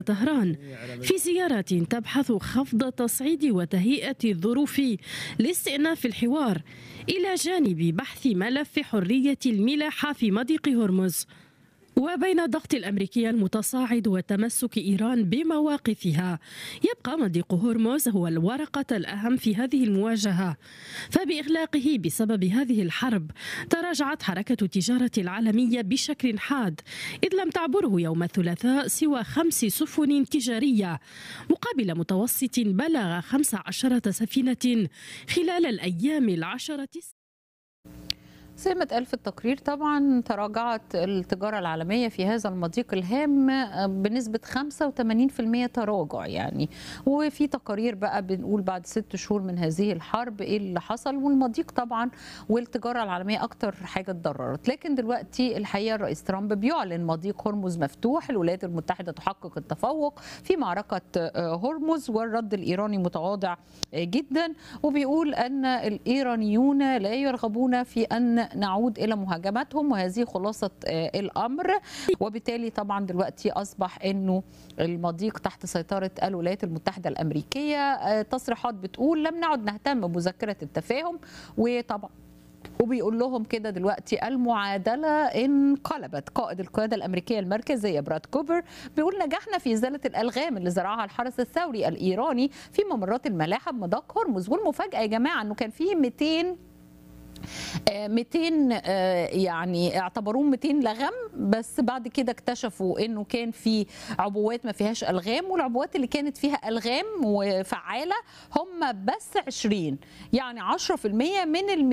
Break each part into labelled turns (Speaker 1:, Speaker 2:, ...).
Speaker 1: طهران في زيارة تبحث خفض تصعيد وتهيئة الظروف لاستئناف الحوار إلى جانب بحث ملف حرية الملاحة في مضيق هرمز وبين الضغط الامريكي المتصاعد وتمسك ايران بمواقفها يبقى مضيق هرمز هو الورقه الاهم في هذه المواجهه فباغلاقه بسبب هذه الحرب تراجعت حركه التجاره العالميه بشكل حاد اذ لم تعبره يوم الثلاثاء سوى خمس سفن تجاريه مقابل متوسط بلغ 15 سفينه خلال الايام العشره
Speaker 2: زي ما اتقال في التقرير طبعا تراجعت التجارة العالمية في هذا المضيق الهام بنسبة 85% تراجع يعني وفي تقارير بقى بنقول بعد ست شهور من هذه الحرب ايه اللي حصل والمضيق طبعا والتجارة العالمية أكتر حاجة اتضررت لكن دلوقتي الحقيقة الرئيس ترامب بيعلن مضيق هرمز مفتوح الولايات المتحدة تحقق التفوق في معركة هرمز والرد الإيراني متواضع جدا وبيقول أن الإيرانيون لا يرغبون في أن نعود الى مهاجمتهم وهذه خلاصه الامر وبالتالي طبعا دلوقتي اصبح انه المضيق تحت سيطره الولايات المتحده الامريكيه تصريحات بتقول لم نعد نهتم بمذكره التفاهم وطبعا وبيقول لهم كده دلوقتي المعادله انقلبت قائد القياده الامريكيه المركزيه براد كوبر بيقول نجحنا في ازاله الالغام اللي زرعها الحرس الثوري الايراني في ممرات الملاحه بمضاق هرمز والمفاجاه يا جماعه انه كان في 200 200 يعني اعتبروه 200 لغم بس بعد كده اكتشفوا انه كان في عبوات ما فيهاش الغام والعبوات اللي كانت فيها الغام وفعاله هم بس 20 يعني 10% من ال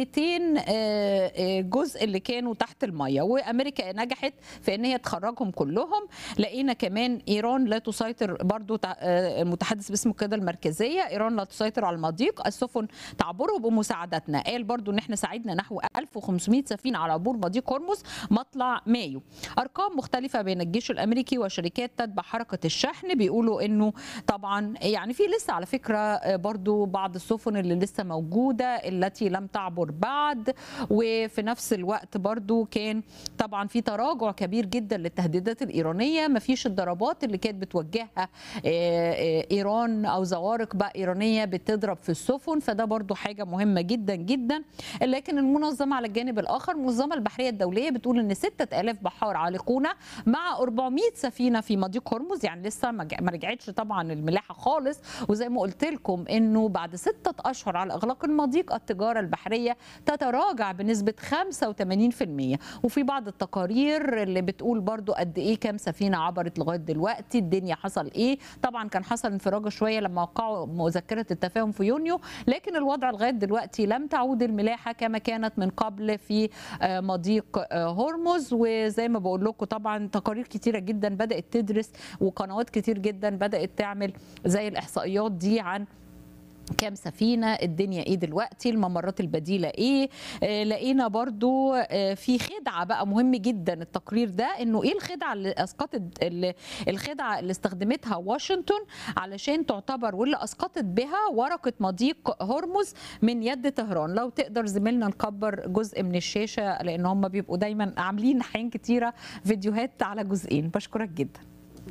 Speaker 2: 200 جزء اللي كانوا تحت الميه وامريكا نجحت في ان هي تخرجهم كلهم لقينا كمان ايران لا تسيطر برضو المتحدث باسم القياده المركزيه ايران لا تسيطر على المضيق السفن تعبره بمساعدتنا قال برضو ان احنا ساعدنا نحو 1500 سفينه على عبور مضيق هرمز مطلع مايو ارقام مختلفه بين الجيش الامريكي وشركات تتبع حركه الشحن بيقولوا انه طبعا يعني في لسه على فكره برضو بعض السفن اللي لسه موجوده التي لم تعبر بعد وفي نفس الوقت برضو كان طبعا في تراجع كبير جدا للتهديدات الايرانيه ما فيش الضربات اللي كانت بتوجهها ايران او زوارق بقى ايرانيه بتضرب في السفن فده برضو حاجه مهمه جدا جدا لكن المنظمه على الجانب الاخر المنظمه البحريه الدوليه بتقول ان 6000 بحار عالقون مع 400 سفينه في مضيق هرمز يعني لسه ما رجعتش طبعا الملاحه خالص وزي ما قلت لكم انه بعد ستة اشهر على اغلاق المضيق التجاره البحريه تتراجع بنسبه 85% وفي بعض التقارير اللي بتقول برضو قد ايه كام سفينه عبرت لغايه دلوقتي الدنيا حصل ايه طبعا كان حصل انفراجه شويه لما وقعوا مذكره التفاهم في يونيو لكن الوضع لغايه دلوقتي لم تعود الملاحه كما كانت من قبل في مضيق هرمز وزي ما بقول لكم طبعا تقارير كتيره جدا بدات تدرس وقنوات كتير جدا بدات تعمل زي الاحصائيات دي عن كام سفينة الدنيا ايه دلوقتي الممرات البديلة ايه آه لقينا برضو آه في خدعة بقى مهم جدا التقرير ده انه ايه الخدعة اللي اسقطت اللي الخدعة اللي استخدمتها واشنطن علشان تعتبر واللي اسقطت بها ورقة مضيق هرمز من يد طهران لو تقدر زميلنا نكبر جزء من الشاشة لان هم بيبقوا دايما عاملين احيان كتيرة فيديوهات على جزئين بشكرك جدا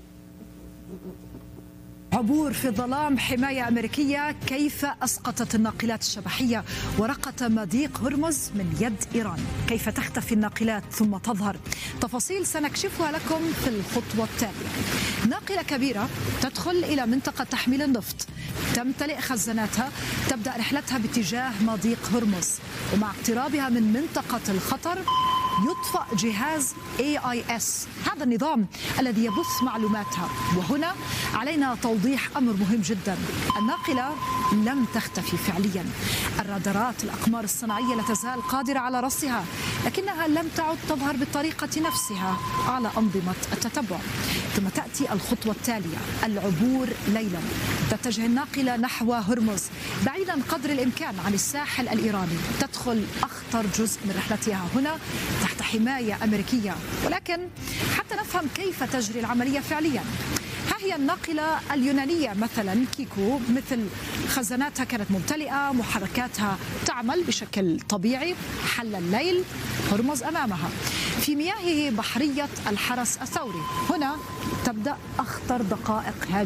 Speaker 3: عبور في الظلام حماية أمريكية كيف أسقطت الناقلات الشبحية ورقة مضيق هرمز من يد إيران كيف تختفي الناقلات ثم تظهر تفاصيل سنكشفها لكم في الخطوة التالية ناقلة كبيرة تدخل إلى منطقة تحميل النفط تمتلئ خزاناتها تبدأ رحلتها باتجاه مضيق هرمز ومع اقترابها من منطقة الخطر يطفأ جهاز AIS هذا النظام الذي يبث معلوماتها وهنا علينا توضيح أمر مهم جدا الناقلة لم تختفي فعليا الرادارات الأقمار الصناعية لا تزال قادرة على رصها لكنها لم تعد تظهر بالطريقة نفسها على أنظمة التتبع ثم تأتي الخطوة التالية العبور ليلا تتجه الناقلة نحو هرمز بعيدا قدر الإمكان عن الساحل الإيراني تدخل أخطر جزء من رحلتها هنا تحت حماية أمريكية ولكن حتى نفهم كيف تجري العملية فعليا ها هي الناقلة اليونانية مثلا كيكو مثل خزاناتها كانت ممتلئة محركاتها تعمل بشكل طبيعي حل الليل هرمز أمامها في مياه بحرية الحرس الثوري هنا تبدأ أخطر دقائق هذه